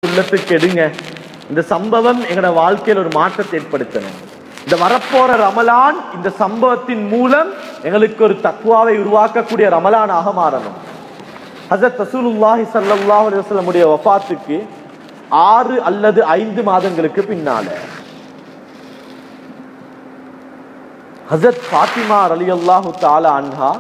உள்ளத்துக்கு எடுங்க இந்த சம்பவம் எங்களோட வாழ்க்கையில் ஒரு மாற்றத்தை ஏற்படுத்தணும் இந்த வரப்போற ரமலான் இந்த சம்பவத்தின் மூலம் எங்களுக்கு ஒரு தக்குவாவை உருவாக்கக்கூடிய ரமலானாக மாறணும் ஹசரத் ரசூலுல்லாஹி ஸல்லல்லாஹு அலைஹி வஸல்லமுடைய வஃபாத்துக்கு ஆறு அல்லது ஐந்து மாதங்களுக்கு பின்னால ஹசரத் ஃபாத்திமா ரலியல்லாஹு தஆலா அன்ஹா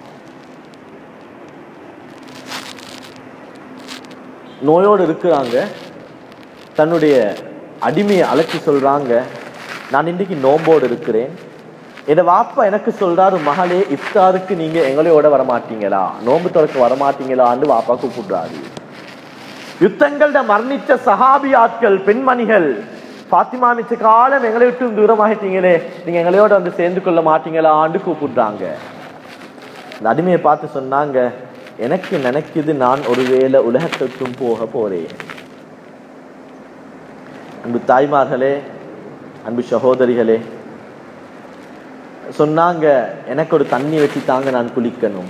நோயோடு இருக்கிறாங்க தன்னுடைய அடிமையை அழைச்சி சொல்றாங்க நான் இன்னைக்கு நோம்போடு இருக்கிறேன் என் வாப்பா எனக்கு சொல்றாரு மகளே இஃப்தாருக்கு நீங்க எங்களோட வரமாட்டீங்களா நோன்பு திறக்க வரமாட்டீங்களான்னு வாப்பா கூப்பிடுறாரு யுத்தங்கள்ட மரணிச்ச சஹாபி ஆட்கள் பெண்மணிகள் பாத்திமா மிச்ச காலம் எங்களை விட்டு தூரமாயிட்டீங்களே நீங்க எங்களோட வந்து சேர்ந்து கொள்ள மாட்டீங்களான்னு கூப்பிடுறாங்க இந்த அடிமையை பார்த்து சொன்னாங்க எனக்கு நினைக்குது நான் ஒருவேளை உலகத்துக்கும் போக போறேன் அன்பு தாய்மார்களே அன்பு சகோதரிகளே சொன்னாங்க எனக்கு ஒரு தண்ணி வச்சு தாங்க நான் குளிக்கணும்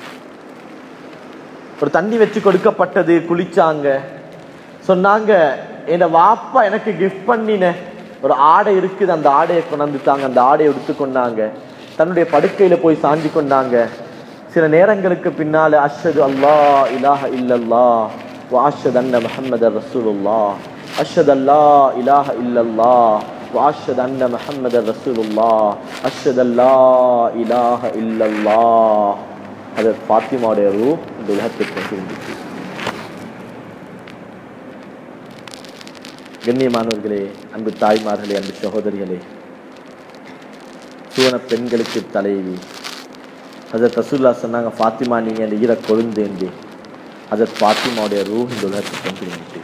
ஒரு தண்ணி வச்சு கொடுக்கப்பட்டது குளிச்சாங்க சொன்னாங்க என் வாப்பா எனக்கு கிஃப்ட் பண்ணின ஒரு ஆடை இருக்குது அந்த ஆடையை கொண்டாந்துட்டாங்க அந்த ஆடையை எடுத்து கொண்டாங்க தன்னுடைய படுக்கையில போய் சாஞ்சி கொண்டாங்க சில நேரங்களுக்கு பின்னால அஷ்ஹது அல்லாஹ் இலாஹ இல்லல்லாஹ் வ அஷ்ஹது அன்ன முஹம்மது ரசூலுல்லாஹ் அஷ்ஹது அல்லா இலாஹ இல்லல்லாஹ் வ அஷ்ஹது அன்ன முஹம்மது ரசூலுல்லாஹ் அஷ்ஹது அல்லா இலாஹ இல்லல்லாஹ் அது ஃபாத்திமாவுடைய ரூ இந்த உலகத்திற்கு திரும்பிச்சு கண்ணியமானவர்களே அன்பு தாய்மார்களே அன்பு சகோதரிகளே சுவன பெண்களுக்கு தலைவி ஹசரத் ரசூல்லா சொன்னாங்க ஃபாத்திமா நீங்க அந்த ஈர கொழுந்தேந்தி ஹசரத் ஃபாத்திமாவுடைய ரூ இந்த உலகத்துக்கு திரும்பிட்டு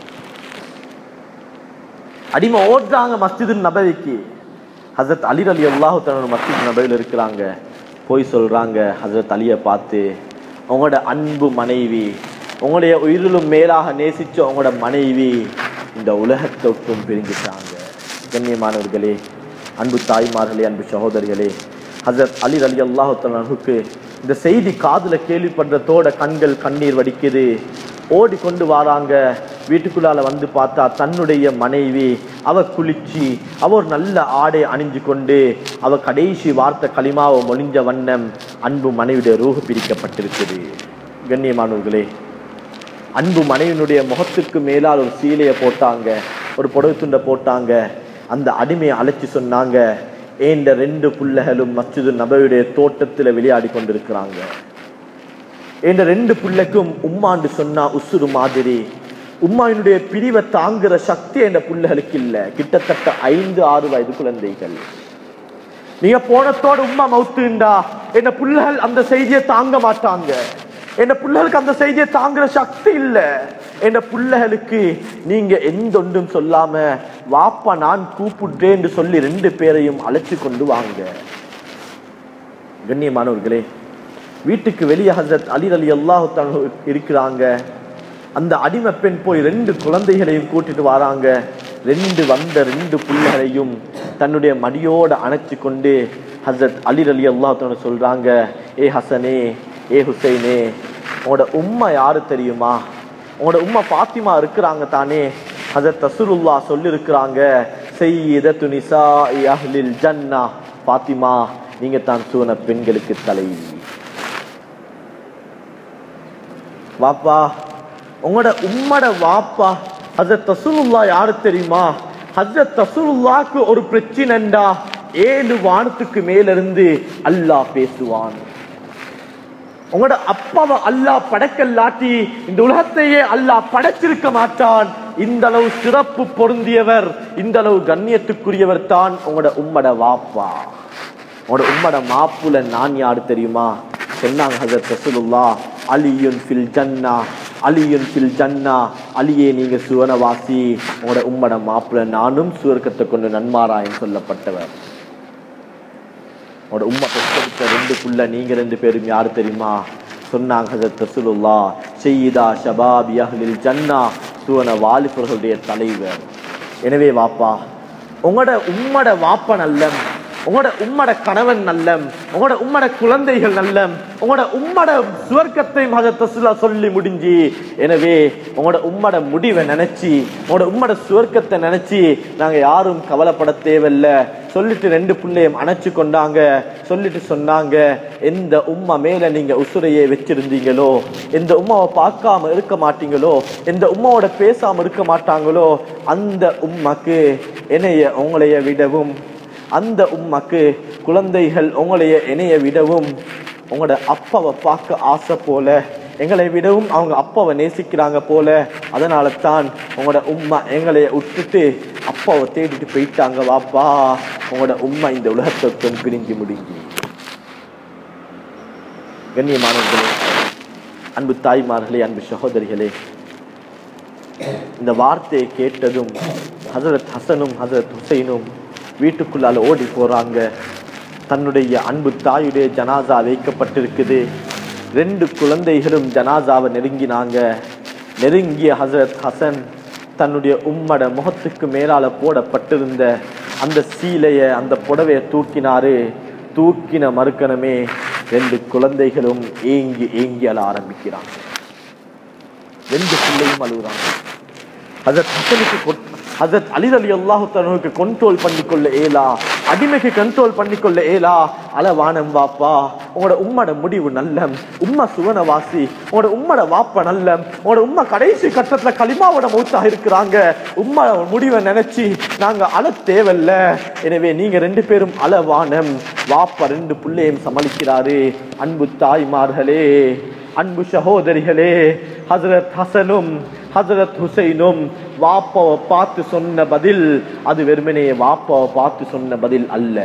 அடிமை ஓடுறாங்க மஸ்ஜிது நபவிக்கு ஹசரத் அலி அலி அல்லாஹு தன்னோட மஸ்ஜித் நபவியில் இருக்கிறாங்க போய் சொல்றாங்க ஹசரத் அலியை பார்த்து உங்களோட அன்பு மனைவி உங்களுடைய உயிரிலும் மேலாக நேசிச்ச உங்களோட மனைவி இந்த உலகத்தொட்டும் பிரிஞ்சிட்டாங்க கண்ணியமானவர்களே அன்பு தாய்மார்களே அன்பு சகோதரிகளே ஹசரத் அலி அலி அல்லாஹுக்கு இந்த செய்தி காதுல கேள்விப்படுறதோட கண்கள் கண்ணீர் வடிக்குது ஓடி கொண்டு வராங்க வீட்டுக்குள்ளால வந்து பார்த்தா தன்னுடைய மனைவி அவ குளிச்சு அவ ஒரு நல்ல ஆடை அணிஞ்சு கொண்டு அவ கடைசி வார்த்தை களிமாவை மொழிஞ்ச வண்ணம் அன்பு மனைவியுடைய ரூஹு பிரிக்கப்பட்டிருக்குது கண்ணியமானவர்களே அன்பு மனைவியினுடைய முகத்துக்கு மேலால் ஒரு சீலையை போட்டாங்க ஒரு புடவை துண்டை போட்டாங்க அந்த அடிமையை அழைச்சி சொன்னாங்க ஏண்ட ரெண்டு புள்ளைகளும் மஸ்ஜிது நபவியுடைய தோட்டத்துல விளையாடி கொண்டிருக்கிறாங்க என்ற ரெண்டு பிள்ளைக்கும் உம்மாண்டு சொன்னா உசுறு மாதிரி உம்மாவினுடைய பிரிவை தாங்குற சக்தி என்ற பிள்ளைகளுக்கு இல்ல கிட்டத்தட்ட ஐந்து ஆறு வயது குழந்தைகள் நீங்க போனத்தோட உம்மா மவுத்துண்டா என்ன பிள்ளைகள் அந்த செய்தியை தாங்க மாட்டாங்க என்ன பிள்ளைகளுக்கு அந்த செய்தியை தாங்குற சக்தி இல்ல என் பிள்ளைகளுக்கு நீங்க எந்த ஒன்றும் சொல்லாம வாப்பா நான் கூப்பிடுறேன்னு சொல்லி ரெண்டு பேரையும் அழைச்சு கொண்டு வாங்க கண்ணியமானவர்களே வீட்டுக்கு வெளியே ஹசரத் அலி அலி அல்லாஹு இருக்கிறாங்க அந்த அடிமை பெண் போய் ரெண்டு குழந்தைகளையும் கூட்டிட்டு வராங்க ரெண்டு வந்த ரெண்டு பிள்ளைகளையும் தன்னுடைய மடியோட அணைச்சு கொண்டு ஹசரத் அலி அலி அல்லாஹு சொல்றாங்க ஏ ஹசனே ஏ ஹுசைனே உங்களோட உம்மா யாரு தெரியுமா உங்களோட உம்மா பாத்திமா இருக்கிறாங்க தானே ஹசரத் ரசூலுல்லா சொல்லி இருக்கிறாங்க செய்யதத்து நிசா அஹ்லில் ஜன்னா பாத்திமா நீங்க தான் சூன பெண்களுக்கு தலைவி வாப்பா உங்களோட உம்மட வாப்பா ஹசரத் ரசூலுல்லா யாரு தெரியுமா ஹசரத் ரசூலுல்லாக்கு ஒரு பிரச்சனைண்டா ஏழு வானத்துக்கு மேல இருந்து அல்லாஹ் பேசுவான் உங்களோட அப்பாவை அல்லாஹ் படைக்கல்லாட்டி இந்த உலகத்தையே அல்லாஹ் படைச்சிருக்க மாட்டான் இந்த அளவு சிறப்பு பொருந்தியவர் இந்த அளவு கண்ணியத்துக்குரியவர் தான் உங்களோட உம்மட வாப்பா உங்களோட உம்மட மாப்புல நான் யாரு தெரியுமா சொன்னாங்க ஹசரத் ரசூலுல்லா அலியுன் ஃபில் ஜன்னா அலியுன் ஃபில் ஜன்னா அலியே நீங்க சுவனவாசி உங்களோட உம்மட மாப்புல நானும் சுவர்க்கத்தை கொண்டு நன்மாராயன் சொல்லப்பட்டவர் உங்களோட உம்மா பெற்றெடுத்த ரெண்டு புள்ள நீங்க ரெண்டு பேரும் யாரு தெரியுமா சொன்னாங்க ஹசரத் ரசூலுல்லா செய்யிதா ஷபாபி அஹ்லில் ஜன்னா சுவன வாலிபர்களுடைய தலைவர் எனவே வாப்பா உங்களோட உம்மட வாப்பன் அல்ல உங்களோட உம்மட கணவன் நல்லம் உங்களோட உம்மட குழந்தைகள் நல்லம் உங்களோட உம்மட சுவர்க்கத்தை மகத்தசுலா சொல்லி முடிஞ்சு எனவே உங்களோட உம்மட முடிவை நினைச்சு உங்களோட உம்மட சுவர்க்கத்தை நினைச்சு நாங்க யாரும் கவலைப்பட தேவையில்ல சொல்லிட்டு ரெண்டு பிள்ளையும் அணைச்சு கொண்டாங்க சொல்லிட்டு சொன்னாங்க எந்த உம்மா மேல நீங்க உசுரையை வச்சிருந்தீங்களோ எந்த உம்மாவை பார்க்காம இருக்க மாட்டீங்களோ எந்த உம்மாவோட பேசாம இருக்க மாட்டாங்களோ அந்த உம்மாக்கு என்னைய உங்களைய விடவும் அந்த உம்மாக்கு குழந்தைகள் உங்களைய இணைய விடவும் உங்களோட அப்பாவை பார்க்க ஆசை போல எங்களை விடவும் அவங்க அப்பாவை நேசிக்கிறாங்க போல அதனால தான் உங்களோட உம்மா எங்களைய விட்டுட்டு அப்பாவை தேடிட்டு போயிட்டாங்க வாப்பா உங்களோட உம்மா இந்த உலகத்தை பிரிஞ்சு முடிஞ்சு கண்ணியமானவர்களே அன்பு தாய்மார்களே அன்பு சகோதரிகளே இந்த வார்த்தையை கேட்டதும் ஹசரத் ஹசனும் ஹசரத் ஹுசைனும் வீட்டுக்குள்ளால ஓடி போறாங்க தன்னுடைய அன்பு தாயுடைய ஜனாசா வைக்கப்பட்டிருக்குது ரெண்டு குழந்தைகளும் ஜனாசாவை நெருங்கினாங்க நெருங்கிய ஹசரத் ஹசன் தன்னுடைய உம்மட முகத்துக்கு மேலால போடப்பட்டிருந்த அந்த சீலைய அந்த புடவைய தூக்கினாரு தூக்கின மறுக்கணமே ரெண்டு குழந்தைகளும் ஏங்கி ஏங்கி அழ ஆரம்பிக்கிறாங்க ரெண்டு பிள்ளையும் அழுகுறாங்க ஹசரத் ஹசனுக்கு கொ- ஹசரத் அலி அலி அல்லாஹு தனுக்கு கண்ட்ரோல் பண்ணிக்கொள்ள ஏலா அடிமைக்கு கண்ட்ரோல் பண்ணிக்கொள்ள ஏலா அளவானம் வாப்பா உங்களோட உம்மட முடிவு நல்ல உம்மா சுவனவாசி உங்களோட உம்மட வாப்ப நல்ல உங்களோட உம்மா கடைசி கட்டத்துல களிமாவோட மௌத்தாக இருக்கிறாங்க உம்மா முடிவை நினைச்சு நாங்க அழ தேவையில்ல எனவே நீங்க ரெண்டு பேரும் அளவானம் வாப்பா ரெண்டு பிள்ளையும் சமாளிக்கிறாரு அன்பு தாய்மார்களே அன்பு சகோதரிகளே ஹசரத் ஹசனும் ஹசரத் ஹுசைனும் வாப்பாவை பார்த்து சொன்ன பதில் அது வெறுமனே வாப்பாவை பார்த்து சொன்ன பதில் அல்ல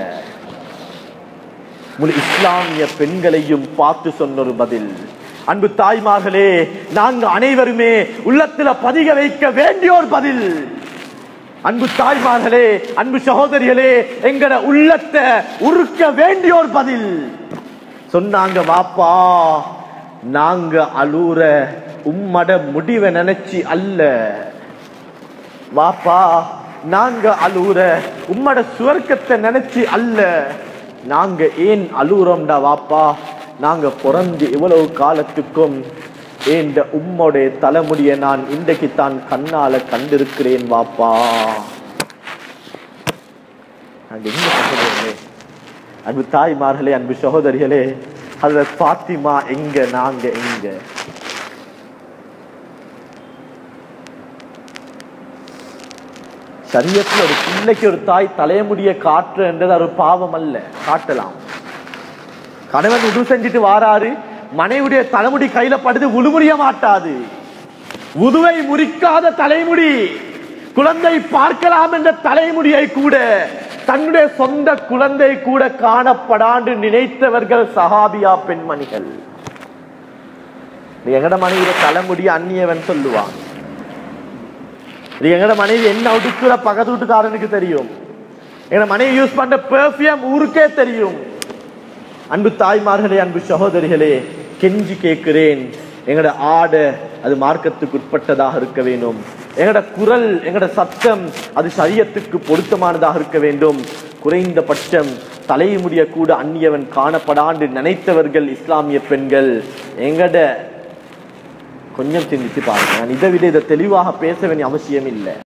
முழு இஸ்லாமிய பெண்களையும் பார்த்து சொன்ன ஒரு பதில் அன்பு தாய்மார்களே நாங்க அனைவருமே உள்ளத்துல பதிக வைக்க வேண்டிய ஒரு பதில் அன்பு தாய்மார்களே அன்பு சகோதரிகளே எங்கட உள்ளத்தை உருக்க வேண்டிய ஒரு பதில் சொன்னாங்க வாப்பா நாங்க அலூர உம்மட முடிவை நினைச்சு அல்ல வாப்பா நாங்க அலூர உம்மட சுவர்க்கத்தை நினைச்சு அல்ல நாங்க ஏன் அலூரோம்டா வாப்பா நாங்க பிறந்து இவ்வளவு காலத்துக்கும் ஏண்ட உம்மோடைய தலைமுடியை நான் இன்றைக்கு தான் கண்ணால கண்டிருக்கிறேன் வாப்பா நாங்க எங்க சகோதரர்களே அன்பு தாய்மார்களே அன்பு சகோதரிகளே அதுல பாத்திமா எங்க நாங்க எங்க சரியத்துல ஒரு பிள்ளைக்கு ஒரு தாய் தலைமுடிய காற்று என்றது ஒரு பாவம் அல்ல காட்டலாம் கணவன் உது செஞ்சுட்டு வாராரு மனைவியுடைய தலைமுடி கையில படுது உழுமுறிய மாட்டாது உதுவை முறிக்காத தலைமுடி குழந்தை பார்க்கலாம் என்ற தலைமுடியை கூட தன்னுடைய சொந்த குழந்தை கூட காணப்படாண்டு நினைத்தவர்கள் சஹாபியா பெண்மணிகள் நீ எங்கட மனைவிய தலைமுடி அந்நியவன் சொல்லுவான் இது எங்கட மனைவி என்ன உடுக்குற பக்கத்து வீட்டுக்காரனுக்கு தெரியும் எங்க மனைவி யூஸ் பண்ற பெர்ஃபியூம் ஊருக்கே தெரியும் அன்பு தாய்மார்களே அன்பு சகோதரிகளே கெஞ்சி கேட்கிறேன் எங்கட ஆடை அது மார்க்கத்துக்கு உட்பட்டதாக இருக்க வேண்டும் எங்கட குரல் எங்கட சத்தம் அது சரியத்துக்கு பொருத்தமானதாக இருக்க வேண்டும் குறைந்தபட்சம் தலைமுடிய கூட அந்நியவன் காணப்படாண்டு நினைத்தவர்கள் இஸ்லாமிய பெண்கள் எங்கட கொஞ்சம் சிந்திச்சு பாருங்க நான் இதை விட இதை தெளிவாக பேச வேண்டிய அவசியம் இல்லை